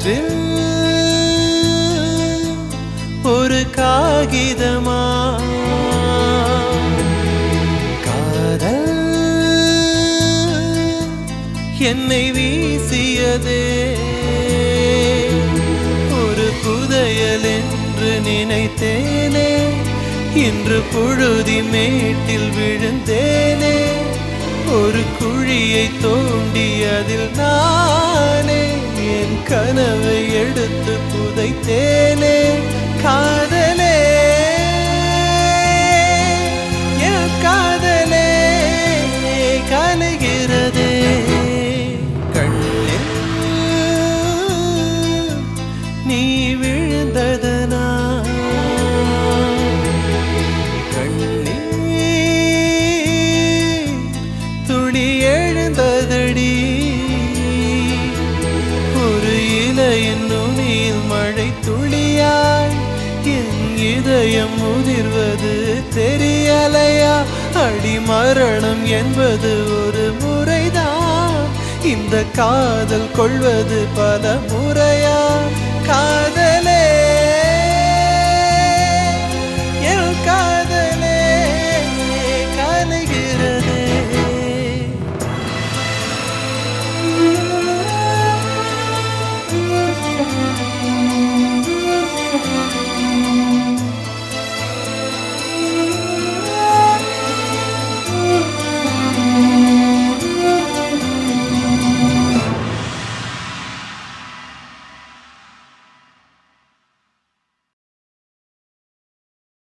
கனவில் ஒரு காகிதமா காதல் என்னை வீசியதே ஒரு புதையல் என்று நினைத்தேனே இன்று புழுதி மேட்டில் விழுந்தேனே ஒரு குழியை தோண்டி அதில் நானே என் கனவை எடுத்து புதைத்தேனே காதலே என் காதலே கலைகிறதே கண்ணில் நீ விழுந்ததனா கண்ணீர் துளி எழுந்ததடி ஒரு இலையின் நுனியில் மழை துளியாய் என் இதயம் முதிர்வது தெரியலையா அடி மரணம் என்பது ஒரு முறைதான் இந்த காதல் கொள்வது பல முறையா காதலே என் காதலே கலைகிறதே Thank you.